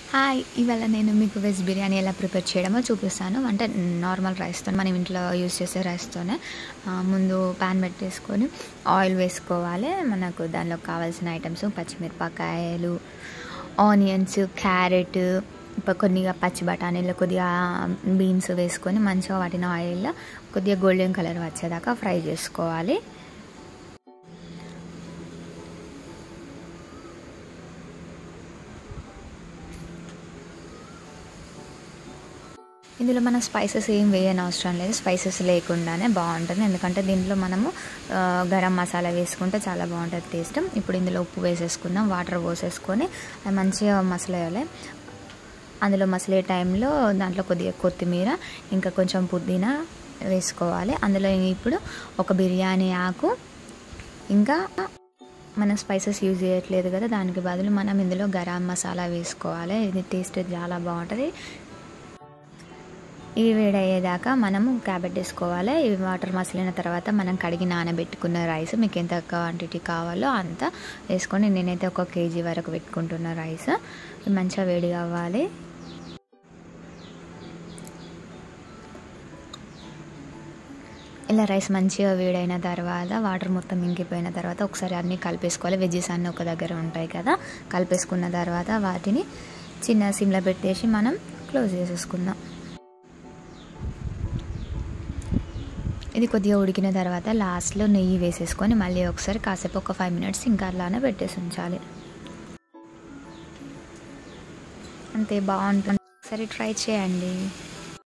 hi ఇవాళ నేను మీకు వెజ్ బిర్యానీ ఎలా ప్రిపేర్ చేయడమో చూపిస్తాను అంటే నార్మల్ రైస్తో మనం ఇంట్లో యూస్ చేసే రైస్తోనే ఆ, ముందు ప్యాన్ పెట్టేసుకొని ఆయిల్ వేసుకోవాలి మనకు దానిలో కావాల్సిన ఐటమ్స్ పచ్చిమిరపకాయలు ఆనియన్స్ క్యారెట్ ఇప్పుడు కొద్దిగా పచ్చి బఠానీలు కొద్దిగా బీన్స్ వేసుకొని మంచిగా వాటిని ఆయిల్లో కొద్దిగా గోల్డెన్ కలర్ వచ్చేదాకా ఫ్రై చేసుకోవాలి ఇందులో మనం స్పైసెస్ ఏం వేయని అవసరం లేదు స్పైసెస్ లేకుండానే బాగుంటుంది ఎందుకంటే దీంట్లో మనము ఆ, గరం మసాలా వేసుకుంటే చాలా బాగుంటుంది టేస్ట్ ఇప్పుడు ఇందులో ఉప్పు వేసేసుకుందాం వాటర్ పోసేసుకొని అది మంచిగా మసలేయాలి అందులో మసలే టైంలో దాంట్లో కొద్దిగా కొత్తిమీర ఇంకా కొంచెం పుదీనా వేసుకోవాలి అందులో ఇప్పుడు ఒక బిర్యానీ ఆకు ఇంకా మనం స్పైసెస్ యూజ్ చేయట్లేదు కదా దానికి బదులు మనం ఇందులో గరం మసాలా వేసుకోవాలి ఇది టేస్ట్ చాలా బాగుంటుంది ఇవి వేడయ్యేదాకా మనము క్యాబెట్ వేసుకోవాలి ఇవి వాటర్ మసిలిన తర్వాత మనం కడిగి నానబెట్టుకున్న రైస్ మీకు ఎంత క్వాంటిటీ కావాలో అంత వేసుకొని నేనైతే ఒక కేజీ వరకు పెట్టుకుంటున్న రైస్ ఇది మంచిగా వేడి కావాలి ఇలా రైస్ మంచిగా వేడైన తర్వాత వాటర్ మొత్తం ఇంకిపోయిన తర్వాత ఒకసారి అన్నీ కలిపేసుకోవాలి వెజ్జెస్ అన్నీ ఒక దగ్గర ఉంటాయి కదా కలిపేసుకున్న తర్వాత వాటిని చిన్న సిమ్లో పెట్టేసి మనం క్లోజ్ చేసేసుకుందాం ఇది కొద్దిగా ఉడికిన తర్వాత లాస్ట్లో నెయ్యి వేసేసుకొని మళ్ళీ ఒకసారి కాసేపు ఒక ఫైవ్ మినిట్స్ ఇంకా అలానే పెట్టేసి ఉంచాలి అంతే బాగుంటుంది ఒకసారి ట్రై చేయండి